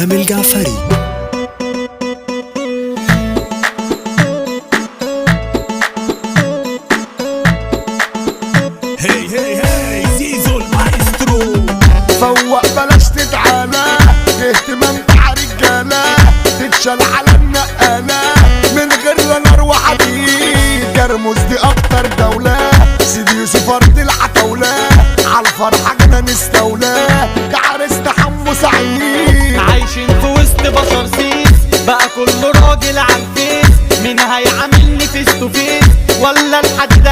ادهم الجعفري هي هي هي زيزو المايسترو فوق بلاش تتعالى اهتمام مع رجالة تتشال على النقالة من غير لا نار وحديد جرموس دي اكتر دولة سيدي يوسف ارض العتاولة عالفرحة جنا نستولى كعرس تحمو سعيد عايشين في وسط بشر سيس بقى كله راجل عالفيس مين هيعاملني فيس تو فيس ولا الحد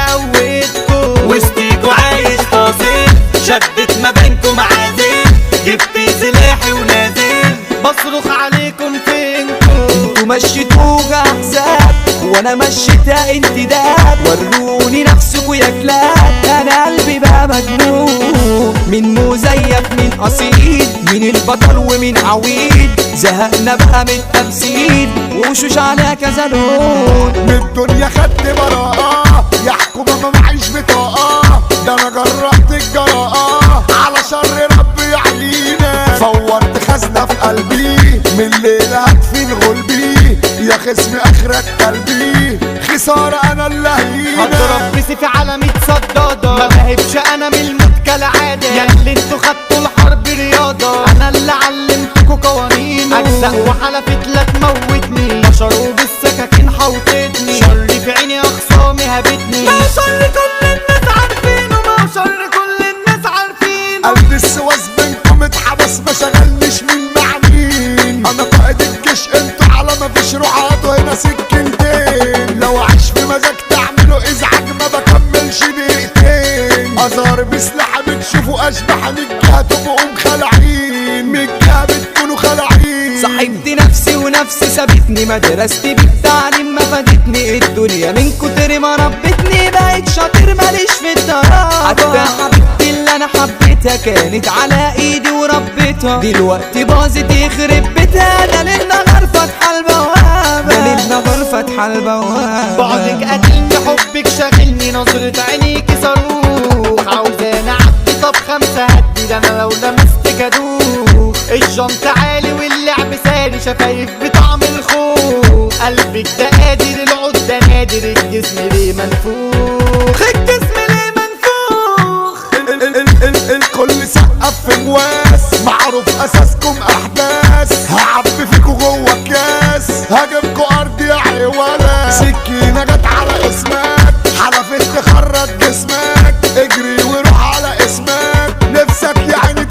قويتكو وسطيكوا عايش قاصد شدت ما بينكم عازل جبت سلاحي ونازل بصرخ عليكم فينكم انتوا مشيتوها احزاب وانا مشيتها انتداب وروني نفسكوا يا كلاب انا قلبي بقى مجنون من مزيف من اصيل من البطل ومن عويل زهقنا بقى من تمثيل وشوش على كذا لون من الدنيا خدت براءة يحكم ما معيش بطاقة ده انا جربت الجراءة على شر ربي يعلينا فورت خزنة في قلبي من الليلة هدفن غلبي يا خصمي اخرك قلبي خسارة انا اللي هينا هضرب بسيفي على ميت صدادة ما بهبش انا من الموت كالعادة يا اللي انتوا خدتوا الحرب رياضة انا اللي علمتكوا قوانين اجزاء وحلفت لا تموتني بشر وبالسكاكين حوطتني شر في عيني اخصامي هبتني ما شر كل الناس عارفينه ما شر كل الناس عارفينه قلب السواس بينكم اتحبس ما شغلنيش مين مع مين انا قائد الجيش انتوا على ما فيش روحاتوا هنا سكنتين لو عايش في مزاج تعملوا ازعاج ما بكملش دقيقتين ازار بسلاح بتشوفوا اشبح من الجهه تبقوا مخلعين من الجهه بتكونوا خلعين صاحبت نفسي ونفسي سابتني مدرستي بالتعليم ما فادتني الدنيا من كتر ما ربتني بقيت شاطر ماليش في الدراسة حتى حبيبتي اللي انا حبيتها كانت على ايدي وربيتها دلوقتي باظت يخرب بيتها ده للنهار فاتحة البوابة ده للنهار فاتحة البوابة بعدك قاتلني حبك شاغلني نظرة عينيكي صاروخ عاوزاني اعدي طب خمسة هدي ده انا لو لمستك ادوخ الجنط عالي واللعب ساري شفايف بطعم الخوخ قلبك ده قادر العود ده نادر الجسم ليه منفوخ الجسم ليه منفوخ ال- ال- ال- ال- الكل سقف في مواس معروف اساسكم احداث هعبي فيكوا جوه اكياس هجيبكوا ارض يا عيوله سكينه جت على اسمك حلفت تخرج جسمك اجري وروح على اسمك نفسك يا عيني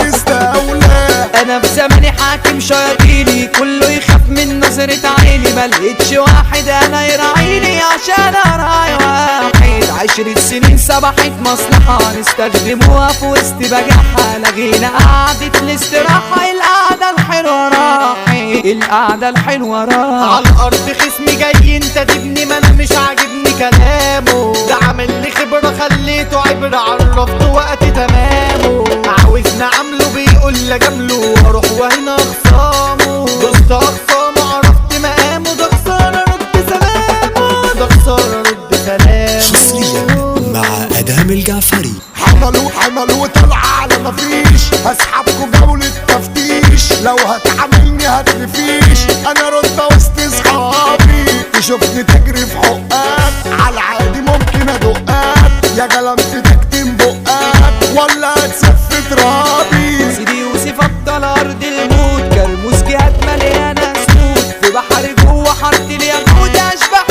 تستولى انا في زماني حاكم شياطيني كله يخاف من نظرة عيني ملقتش واحد انا يراعيني عشان اراعي واحد عشرة سنين سبحت مصلحة نستخدموها في وسط بجاحة لغينا قعدة الاستراحة القعدة الحلوة راحت القعدة الحلوة راحت على الارض خصمي جاي انت تبني ما انا مش عاجبني كلامه ده عامل لي خبره خليته عبره عرفت وقت تمامه عاوزني اعمله بيقول لي جامله واروح وهنا اخصامه دوست اخصامه عرفت مقامه ده خساره رد سلامه ده خساره رد حصريا سلامه مع ادهم الجعفري حملوا حملوا وطلع على مفيش هسحبكوا جولة تفتيش لو هتعاملني هتلفيش انا رتبة وسط صحابي تشوفني تجري في حقك على عادي ممكن ادقك يا جلمت تكتم بقك ولا هتسف ترابي سيدي يوسف افضل ارض الموت كرموز جهات مليانه سود في بحر جوه حاره اليهود اشبح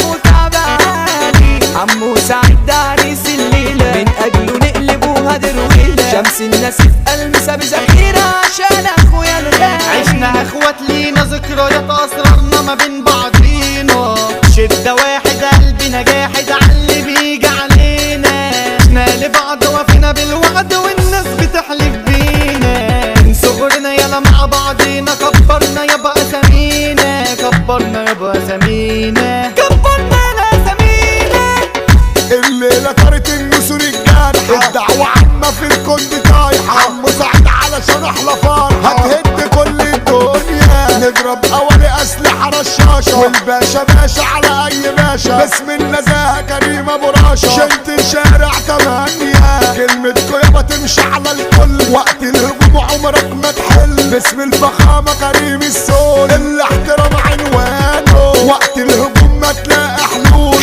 وتعباني عمو سعيد ده عريس الليله من اجله نقلبوها درويله شمس الناس في المسا بذخيره عشان اخويا الغالي عشنا اخوات لينا ذكريات اسرارنا ما بين بعضينا شدة واحد قلبنا جاحد على اللي بيجي علينا عشنا لبعض وفينا بالوعد والناس بتحلف بينا من صغرنا يلا مع بعضينا كبرنا يبقى اسامينا كبرنا يبقى اسامينا كبرنا يا اسامينا الليلة طارت النسور الجارحة الدعوة عامة في الكل طايحة عمو سعد علشان احلى فرحة هتهد كل الدنيا نضرب اولي اسلحة رشاشة والباشا باشا على اي باشا باسم النزاهة كريم ابو راشا شلت الشارع تمانية كلمتكو يابا تمشي على الكل وقت الهجوم عمرك ما تحل باسم الفخامة كريم السوق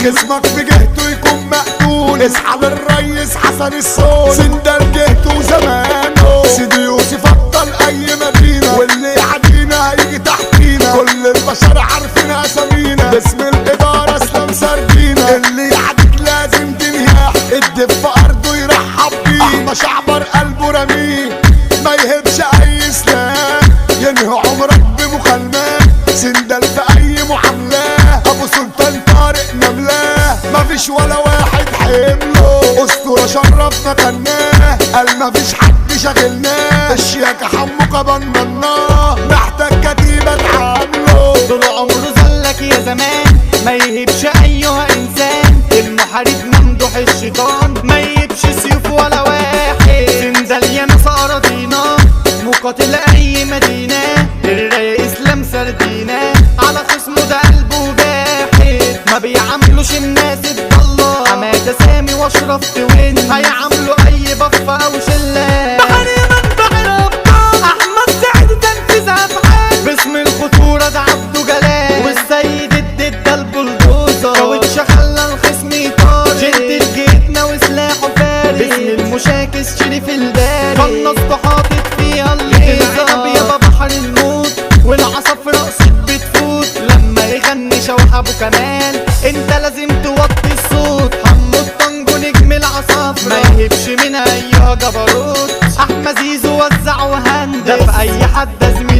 جسمك في جهته يكون مقتول اصحى للريس حسن الصول سندر جهته وزمانه سيدي يوسف ابطال اي مدينة واللي يعدينا هيجي تحتينا كل البشر عارفين اسامينا باسم الادارة اسلام سردينا اللي يعديك لازم تنهاح الدب في ارضه يرحب بيه احمى شعبر قلبه رميه ما يهبش اي سلاح ينهي عمرك بمكالمات سندل في اي معاملة ابو سلطان طارق نملاه مفيش ولا واحد حمله اسطورة شرفنا كناه قال مفيش حد شاغلناه الشياكة حمو قبنناه محتاج كتيبة تعامله طول عمره زلك يا زمان ما يهبش ايها انسان المحارب ممدوح الشيطان ما يهبش سيوف ولا واحد زنزل يا ناس اراضينا مقاتل اي مدينة الرايق اسلام سردينا على خصمه ده قلبه باحث ما بيعاملوش الناس الضالة حمادة سامي واشرف توين هيعاملوا اي بفة او شلة بحري منبع الابطال احمد سعد تنفيذ افعال باسم الخطورة ده عبده جلال والسيد الدد ده البلدوزر كاوتش خلى الخصم يطار جد جيتنا وسلاحه فارس باسم المشاكس شريف الباري قنصته حاطط فيها العنب يابا بحر الموت والعصف رقصت بتفوت لما يغني شوح ابو كمال انت لازم توطي الصوت حمو الطنجو نجم العصافرة ما يهبش من ايها جبروت احمد زيزو وزع وهندس ده في اي حد زميل